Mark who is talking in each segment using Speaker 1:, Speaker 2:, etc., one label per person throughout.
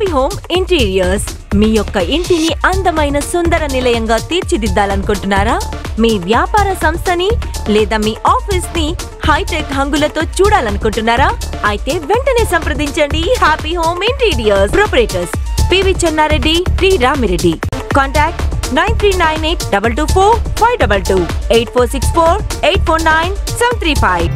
Speaker 1: Home interiors మీ యొక్క ఇంటిని అందమైన సుందర నిలయంగా తీర్చిదిద్దాలనుకుంటున్నారా మీ వ్యాపార సంస్థని లేదా మీ ఆఫీస్ ని హైటెక్ హంగులతో చూడాలనుకుంటున్నారా అయితే వెంటనే సంప్రదించండి Happy Home Interiors proprietors P V Chennareddy T Ramireddy contact nine three nine eight double two four five double two eight four six four eight four nine seven three five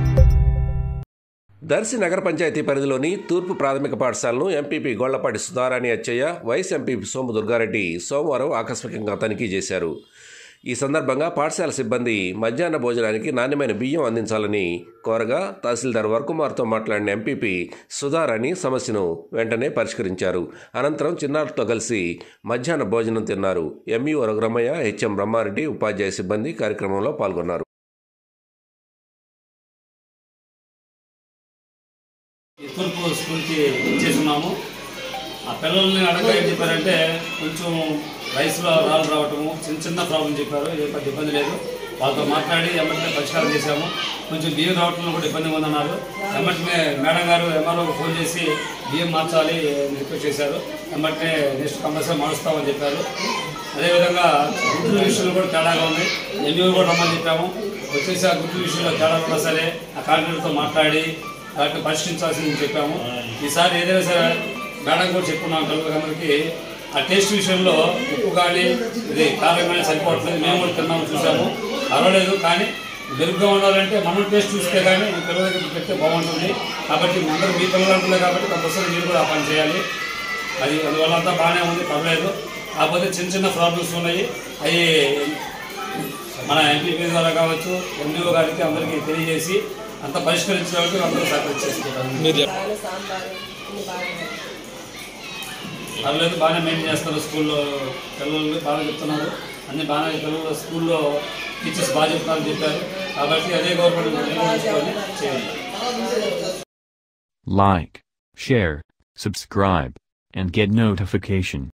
Speaker 2: Darsi నగర పంచాయతీ పరిధిలోని తూర్పు ప్రాథమిక పాఠశాలను MPP Gollapati Sudharani Achayya vice MPP Somu Durgareddy సోమవారం ఆకస్మికంగా తనిఖీ చేశారు ఈ సందర్భంగా పాఠశాల సిబ్బంది మధ్యాహ్న భోజనానికి నాణ్యమైన బియ్యం అందించాలని కోరగా తహసీల్దార్ వర్కుమార్తో మాట్లాడిన ఎంపీపీ సుధారాణి సమస్యను వెంటనే పరిష్కరించారు అనంతరం చిన్నారులతో కలిసి మధ్యాహ్న భోజనం తిన్నారు ఎంఈఓ రఘురమయ్య హెచ్ఎం బ్రహ్మారెడ్డి ఉపాధ్యాయ సిబ్బంది కార్యక్రమంలో పాల్గొన్నారు
Speaker 3: ఈ తూర్పు స్కూల్కి ఇచ్చేస్తున్నాము ఆ పిల్లల్ని అడగ ఏం చెప్పారంటే కొంచెం రైస్లో రాళ్ళు రావటము చిన్న చిన్న ప్రాబ్లం చెప్పారు ఏ పెద్ద ఇబ్బంది లేదు వాళ్ళతో మాట్లాడి ఎమ్మటనే పరిష్కారం చేశాము కొంచెం బియ్యం రావటంలో కూడా ఇబ్బంది ఉందన్నారు ఎమ్మటనే మేడం గారు ఎంఆర్ఓకి ఫోన్ చేసి బియ్యం మార్చాలి అని రిక్వెస్ట్ చేశారు ఎమ్మటనే నెక్స్ట్ కంపల్సరీ మారుస్తామని చెప్పారు అదేవిధంగా గుడ్ల విషయంలో కూడా తేడాగా ఉంది ఎంఈఓ కూడా రమ్మని చెప్పాము వచ్చేసి ఆ గుడ్ల విషయంలో తేడా ఉన్నా సరే ఆ కాంట్రాక్టర్తో మాట్లాడి వాటిని పరిష్కరించాల్సింది చెప్పాము ఈసారి ఏదైనా సరే మేడం కూడా చెప్పుకున్నాం పిల్లలందరికీ ఆ టేస్ట్ విషయంలో ఉప్పు కానీ ఇది కారం కానీ సరిపోవట్లేదు మేము కూడా తిన్నాము చూసాము పర్వాలేదు కానీ మెరుగ్గా ఉండాలంటే మనం టేస్ట్ చూస్తే కానీ ఈ పిల్లల దగ్గర పెడితే బాగుంటుంది కాబట్టి అందరూ మీ పిల్లలు అంటున్నారు కాబట్టి కంపల్సరీ మీరు కూడా ఆ పని చేయాలి అది అందువల్ల అంతా బాగానే ఉంది పర్లేదు కాకపోతే చిన్న చిన్న ప్రాబ్లమ్స్ ఉన్నాయి అవి మన ఎంపీపీ ద్వారా కావచ్చు ఎండిఓ గారికి అందరికీ తెలియజేసి అంత పరిష్కరించడానికి అందరూ సహకరించేసుకుంటారు పర్లేదు బాగానే మెయింటైన్ చేస్తారు స్కూల్లో పిల్లలు బాగా చెప్తున్నారు అన్ని బాగానే పిల్లలు స్కూల్లో టీచర్స్ బాగా చెప్తారని చెప్పారు కాబట్టి అదే గవర్నమెంట్ తీసుకొని చేయాలి
Speaker 4: Like, share, subscribe, and get notification.